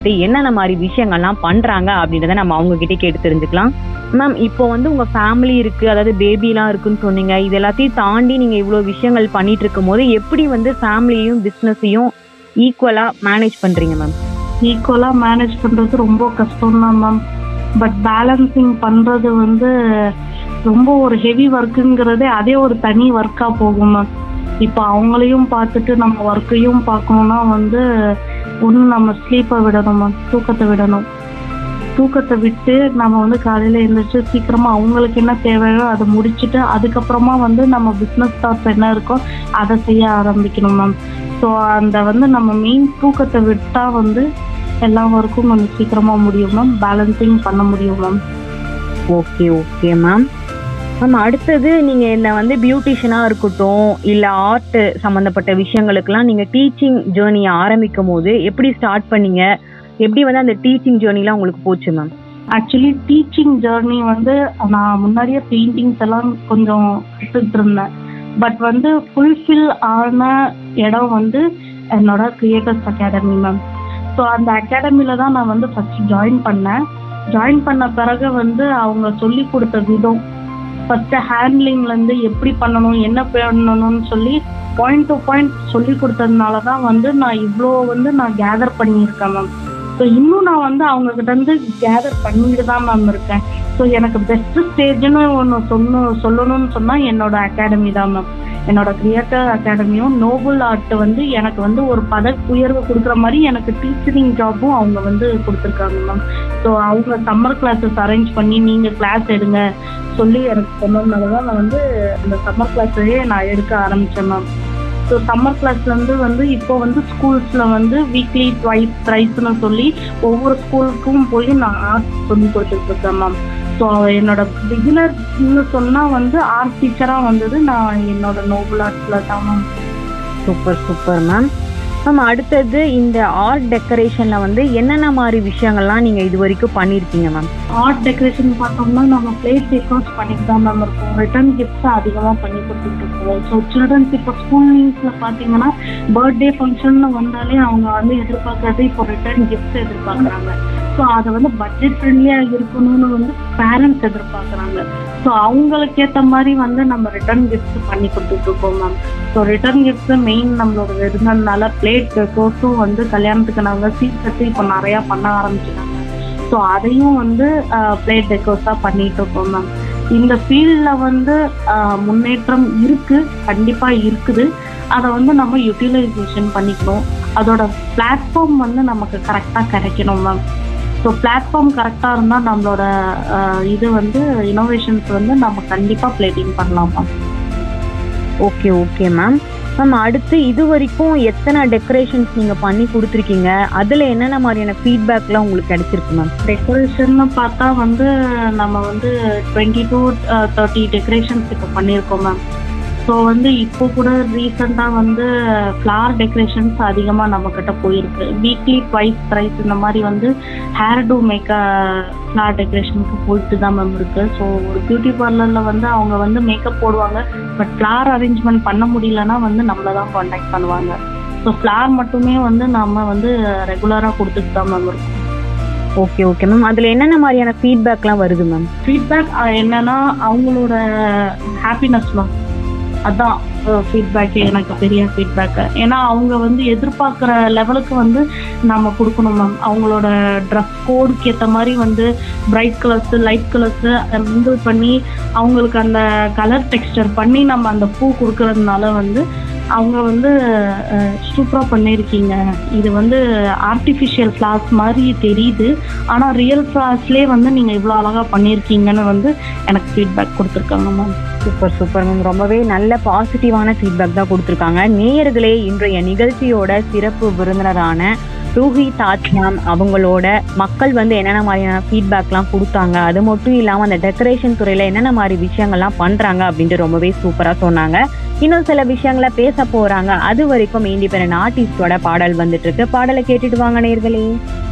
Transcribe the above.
வந்துட்டு என்னென்ன மாதிரி விஷயங்கள்லாம் பண்றாங்க அப்படின்றத நம்ம அவங்க கிட்டே கேட்டு தெரிஞ்சுக்கலாம் மேம் இப்போ வந்து உங்க ஃபேமிலி இருக்கு அதாவது பேபிலாம் இருக்குன்னு சொன்னீங்க இது எல்லாத்தையும் தாண்டி நீங்க இவ்வளவு விஷயங்கள் பண்ணிட்டு இருக்கும் போது எப்படி வந்து ஃபேமிலியையும் பிசினஸையும் ஈக்குவலா மேனேஜ் பண்றீங்க மேம் ஈக்குவலா மேனேஜ் பண்றது ரொம்ப கஷ்டம் தான் மேம் பட் பேலன்சிங் பண்றது வந்து ரொம்ப ஒரு ஹெவி ஒர்க்குங்கிறதே அதே ஒரு தனி ஒர்க்கா போகும் மேம் இப்போ அவங்களையும் பார்த்துட்டு நம்ம ஒர்க்கையும் பார்க்கணும்னா வந்து ஒன்று நம்ம ஸ்லீப்பை விடணும் மேம் தூக்கத்தை விடணும் தூக்கத்தை விட்டு நம்ம வந்து காலையில் எழுந்திரிச்சு சீக்கிரமாக அவங்களுக்கு என்ன தேவையோ அதை முடிச்சுட்டு அதுக்கப்புறமா வந்து நம்ம பிஸ்னஸ் தாட்ஸ் என்ன இருக்கோ அதை செய்ய ஆரம்பிக்கணும் மேம் ஸோ அந்த வந்து நம்ம மெயின் தூக்கத்தை விட்டால் வந்து எல்லா ஒர்க்கும் கொஞ்சம் சீக்கிரமாக முடியும் மேம் பேலன்சிங் பண்ண முடியும் ma'am okay okay ma'am ma'am அடுத்தது நீங்க இந்த வந்து பியூட்டிஷியனா இருக்கட்டும் இல்ல ஆர்ட் சம்பந்தப்பட்ட விஷயங்களுக்கெல்லாம் நீங்க டீச்சிங் ஜேர்னியை ஆரம்பிக்கும் போது எப்படி ஸ்டார்ட் பண்ணீங்க எப்படி வந்து அந்த டீச்சிங் ஜேர்னிலாம் உங்களுக்கு போச்சு மேம் ஆக்சுவலி டீச்சிங் ஜேர்னி வந்து நான் முன்னாடியே பெயிண்டிங்ஸ் எல்லாம் கொஞ்சம் கற்றுக்கிட்டு இருந்தேன் பட் வந்து ஃபுல்ஃபில் ஆன இடம் வந்து என்னோட கிரியேட்டர்ஸ் அகாடமி மேம் ஸோ அந்த அகாடமியில் தான் நான் வந்து ஃபர்ஸ்ட் ஜாயின் பண்ணேன் ஜாயின் பண்ண பிறகு வந்து அவங்க சொல்லி கொடுத்த விதம் ஃபர்ஸ்ட் ஹேண்ட்லிங்லேருந்து எப்படி பண்ணணும் என்ன பண்ணணும்னு சொல்லி பாயிண்ட் டு பாயிண்ட் சொல்லி கொடுத்ததுனால தான் வந்து நான் இவ்வளோ வந்து நான் கேதர் பண்ணியிருக்கேன் மேம் ஸோ இன்னும் நான் வந்து அவங்க கிட்ட இருந்து கேதர் பண்ணிட்டு தான் மேம் இருக்கேன் ஸோ எனக்கு பெஸ்ட் ஸ்டேஜ்னு ஒன்று சொல்லணும் சொல்லணும்னு சொன்னால் என்னோட அகாடமி தான் மேம் என்னோட கிரியேட்டர் அகாடமியும் நோபல் ஆர்ட் வந்து எனக்கு வந்து ஒரு பத உயர்வு கொடுக்குற மாதிரி எனக்கு டீச்சரிங் ஜாப்பும் அவங்க வந்து கொடுத்துருக்காங்க மேம் ஸோ அவங்க சம்மர் கிளாஸஸ் அரேஞ்ச் பண்ணி நீங்கள் கிளாஸ் எடுங்க சொல்லி எனக்கு சொன்னதுனால தான் நான் வந்து அந்த சம்மர் கிளாஸையே நான் எடுக்க ஆரம்பித்தேன் மேம் ஸோ சம்மர் கிளாஸ்லேருந்து வந்து இப்போ வந்து ஸ்கூல்ஸில் வந்து வீக்லி ட்வைஸ் த்ரைஸ்னு சொல்லி ஒவ்வொரு ஸ்கூலுக்கும் போய் நான் ஆர்ட் சொல்லி கொடுத்துட்டு இருக்கேன் மேம் ஸோ என்னோட பிகினர்னு சொன்னால் வந்து ஆர்ட் டீச்சராக வந்தது நான் என்னோட நோபல் ஆர்ட்ஸில் தான் ma'am super super ma'am ma'am அடுத்தது இந்த ஆர்ட் டெக்கரேஷன்ல வந்து என்னென்ன மாதிரி விஷயங்கள்லாம் நீங்க இது வரைக்கும் பண்ணியிருக்கீங்க மேம் ஆர்ட் டெக்கரேஷன் பார்த்தோம்னா நம்ம பிளேட் டெக்கோர்ஸ் பண்ணிட்டு தான் மேம் இருக்கோம் ரிட்டர்ன் கிஃப்ட்ஸ் அதிகமாக பண்ணி கொடுத்துட்டு இருக்கோம் ஸோ சில்ட்ரன்ஸ் இப்போ ஸ்கூல் லீவ்ஸில் பார்த்தீங்கன்னா பர்த்டே ஃபங்க்ஷன் வந்தாலே அவங்க வந்து எதிர்பார்க்கறது இப்போ ரிட்டர்ன் கிஃப்ட்ஸ் எதிர்பார்க்குறாங்க ஸோ அதை வந்து பட்ஜெட் ஃப்ரெண்ட்லியாக இருக்கணும்னு வந்து பேரண்ட்ஸ் எதிர்பார்க்குறாங்க ஸோ அவங்களுக்கு ஏற்ற மாதிரி வந்து நம்ம ரிட்டர்ன் கிஃப்ட்ஸ் பண்ணி கொடுத்துட்டு இருக்கோம் ma'am so return gifts main நம்மளோட விருந்தனால பிளேட் டெக்கோர்ஸும் வந்து கல்யாணத்துக்கு நாங்கள் சீட் கட்டு இப்போ நிறையா பண்ண ஆரம்பிச்சிட்டாங்க ஸோ அதையும் வந்து பிளேட் டெக்கோர்ஸாக பண்ணிட்டு இருக்கோம் மேம் இந்த ஃபீல்டில் வந்து ஆஹ், முன்னேற்றம் இருக்கு கண்டிப்பாக இருக்குது அதை வந்து நம்ம யூட்டிலைசேஷன் பண்ணிக்கணும் அதோட பிளாட்ஃபார்ம் வந்து நமக்கு கரெக்டாக கிடைக்கணும் மேம் ஸோ பிளாட்ஃபார்ம் கரெக்டாக இருந்தால் நம்மளோட ஆஹ், இது வந்து இனோவேஷன்ஸ் வந்து நம்ம கண்டிப்பாக பிளேட்டிங் பண்ணலாம் ma'am okay okay ma'am ma'am அடுத்து இது வரைக்கும் எத்தனை டெக்கரேஷன்ஸ் நீங்க பண்ணி கொடுத்துருக்கீங்க அதுல என்னென்ன மாதிரியான ஃபீட்பேக்லாம் உங்களுக்கு கிடைச்சிருக்கு மேம் டெக்கரேஷன் பார்த்தா வந்து நம்ம வந்து டுவெண்ட்டி டூ தேர்ட்டி டெக்கரேஷன்ஸ் இப்போ பண்ணியிருக்கோம் மேம் ஸோ வந்து இப்போ கூட ரீசெண்டாக வந்து ஃப்ளார் டெக்கரேஷன்ஸ் அதிகமாக நம்மக்கிட்ட போயிருக்கு வீக்லி ட்வைஸ் த்ரைஸ் இந்த மாதிரி வந்து ஹேர் டு மேக்க ஃப்ளார் டெக்கரேஷனுக்கு போயிட்டு தான் மேம் இருக்கு ஸோ ஒரு பியூட்டி பார்லரில் வந்து அவங்க வந்து மேக்கப் போடுவாங்க பட் ஃப்ளார் அரேஞ்ச்மெண்ட் பண்ண முடியலன்னா வந்து நம்மளை தான் காண்டாக்ட் பண்ணுவாங்க ஸோ ஃப்ளார் மட்டுமே வந்து நம்ம வந்து ரெகுலராக கொடுத்துட்டு தான் மேம் இருக்கோம் ஓகே ஓகே மேம் அதுல என்னென்ன மாதிரியான ஃபீட்பேக்லாம் வருது மேம் ஃபீட்பேக் என்னன்னா அவங்களோட ஹாப்பினஸ் மேம் அதான் ஃபீட்பேக் எனக்கு பெரிய ஃபீட்பேக் ஏன்னா அவங்க வந்து எதிர்பார்க்குற லெவலுக்கு வந்து நம்ம கொடுக்கணும் மேம் அவங்களோட ட்ரெஸ் கோடுக்கு ஏற்ற மாதிரி வந்து bright colours light colours mingle பண்ணி அவங்களுக்கு அந்த கலர் டெக்ஸ்டர் பண்ணி நம்ம அந்த பூ கொடுக்கறதுனால வந்து அவங்க வந்து சூப்பராக பண்ணியிருக்கீங்க இது வந்து ஆர்டிஃபிஷியல் ஃப்ளார்ஸ் மாதிரி தெரியுது ஆனால் ரியல் ஃப்ளார்ஸ்லேயே வந்து நீங்கள் இவ்வளோ அழகாக பண்ணியிருக்கீங்கன்னு வந்து எனக்கு ஃபீட்பேக் கொடுத்துருக்காங்க மேம் சூப்பர் சூப்பர் மேம் ரொம்பவே நல்ல பாசிட்டிவான ஃபீட்பேக் தான் கொடுத்துருக்காங்க நேயர்களே இன்றைய நிகழ்ச்சியோட சிறப்பு விருந்தினரான ரூஹி தாஜ் மேம் அவங்களோட மக்கள் வந்து என்னென்ன மாதிரியான ஃபீட்பேக்லாம் கொடுத்தாங்க அது மட்டும் இல்லாமல் அந்த டெக்கரேஷன் துறையில் என்னென்ன மாதிரி விஷயங்கள்லாம் பண்ணுறாங்க அப்படின்ட்டு ரொம்பவே சூப்பராக சொன்னாங்க இன்னும் சில விஷயங்களை பேச போகிறாங்க அது வரைக்கும் இண்டிபெண்ட் ஆர்டிஸ்டோட பாடல் வந்துட்டு இருக்கு பாடலை கேட்டுட்டு வாங்க நேயர்களே